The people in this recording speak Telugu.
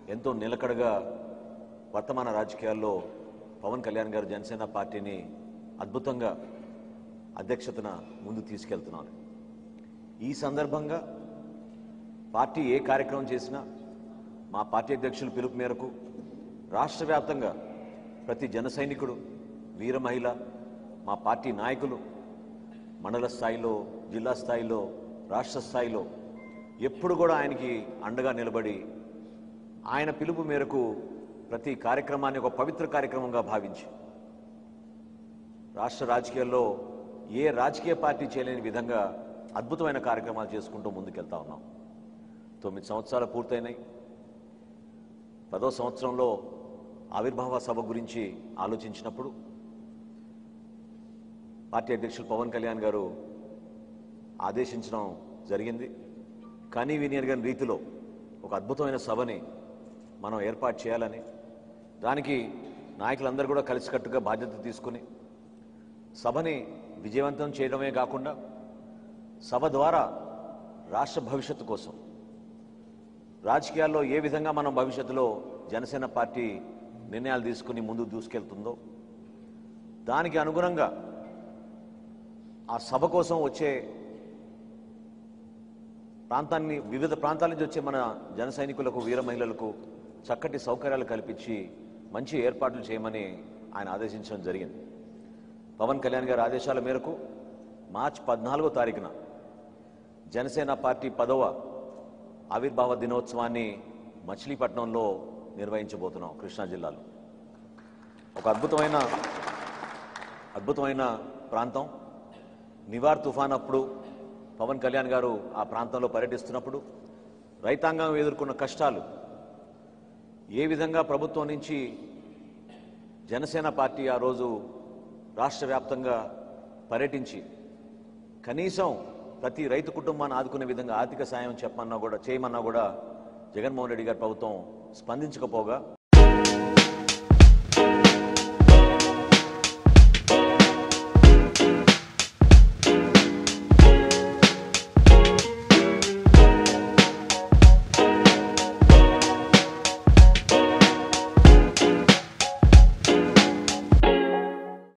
ఎంతో నిలకడగా వర్తమాన రాజకీయాల్లో పవన్ కళ్యాణ్ గారు జనసేన పార్టీని అద్భుతంగా అధ్యక్షతన ముందు తీసుకెళ్తున్నారు ఈ సందర్భంగా పార్టీ ఏ కార్యక్రమం చేసినా మా పార్టీ అధ్యక్షుల పిలుపు మేరకు రాష్ట్ర వ్యాప్తంగా ప్రతి జన సైనికుడు వీర మహిళ మా పార్టీ నాయకులు మండల స్థాయిలో జిల్లా స్థాయిలో రాష్ట్ర స్థాయిలో ఎప్పుడు కూడా ఆయనకి అండగా నిలబడి ఆయన పిలుపు మేరకు ప్రతి కార్యక్రమాన్ని ఒక పవిత్ర కార్యక్రమంగా భావించి రాష్ట్ర రాజకీయాల్లో ఏ రాజకీయ పార్టీ చేయలేని విధంగా అద్భుతమైన కార్యక్రమాలు చేసుకుంటూ ముందుకెళ్తా ఉన్నాం తొమ్మిది సంవత్సరాలు పూర్తయినాయి పదో సంవత్సరంలో ఆవిర్భావ సభ గురించి ఆలోచించినప్పుడు పార్టీ అధ్యక్షులు పవన్ కళ్యాణ్ గారు ఆదేశించడం జరిగింది కానీ వినియర్గన్ రీతిలో ఒక అద్భుతమైన సభని మనం ఏర్పాటు చేయాలని దానికి నాయకులందరూ కూడా కలిసికట్టుగా బాధ్యత తీసుకుని సభని విజయవంతం చేయడమే కాకుండా సభ ద్వారా రాష్ట్ర భవిష్యత్తు కోసం రాజకీయాల్లో ఏ విధంగా మనం భవిష్యత్తులో జనసేన పార్టీ నిర్ణయాలు తీసుకుని ముందుకు దూసుకెళ్తుందో దానికి అనుగుణంగా ఆ సభ కోసం వచ్చే ప్రాంతాన్ని వివిధ ప్రాంతాల నుంచి వచ్చే మన జన సైనికులకు వీర మహిళలకు చక్కటి సౌకర్యాలు కల్పించి మంచి ఏర్పాట్లు చేయమని ఆయన ఆదేశించడం జరిగింది పవన్ కళ్యాణ్ గారి ఆదేశాల మేరకు మార్చి పద్నాలుగో తారీఖున జనసేన పార్టీ పదవ ఆవిర్భావ దినోత్సవాన్ని మచిలీపట్నంలో నిర్వహించబోతున్నాం కృష్ణా జిల్లాలో ఒక అద్భుతమైన అద్భుతమైన ప్రాంతం నివార్ తుఫాన్ అప్పుడు పవన్ కళ్యాణ్ గారు ఆ ప్రాంతంలో పర్యటిస్తున్నప్పుడు రైతాంగం ఎదుర్కొన్న కష్టాలు ఏ విధంగా ప్రభుత్వం నుంచి జనసేన పార్టీ ఆ రోజు రాష్ట్ర వ్యాప్తంగా పర్యటించి కనీసం ప్రతి రైతు కుటుంబాన్ని ఆదుకునే విధంగా ఆర్థిక సాయం చెప్పమన్నా కూడా చేయమన్నా కూడా జగన్మోహన్ రెడ్డి గారి ప్రభుత్వం స్పందించకపోగా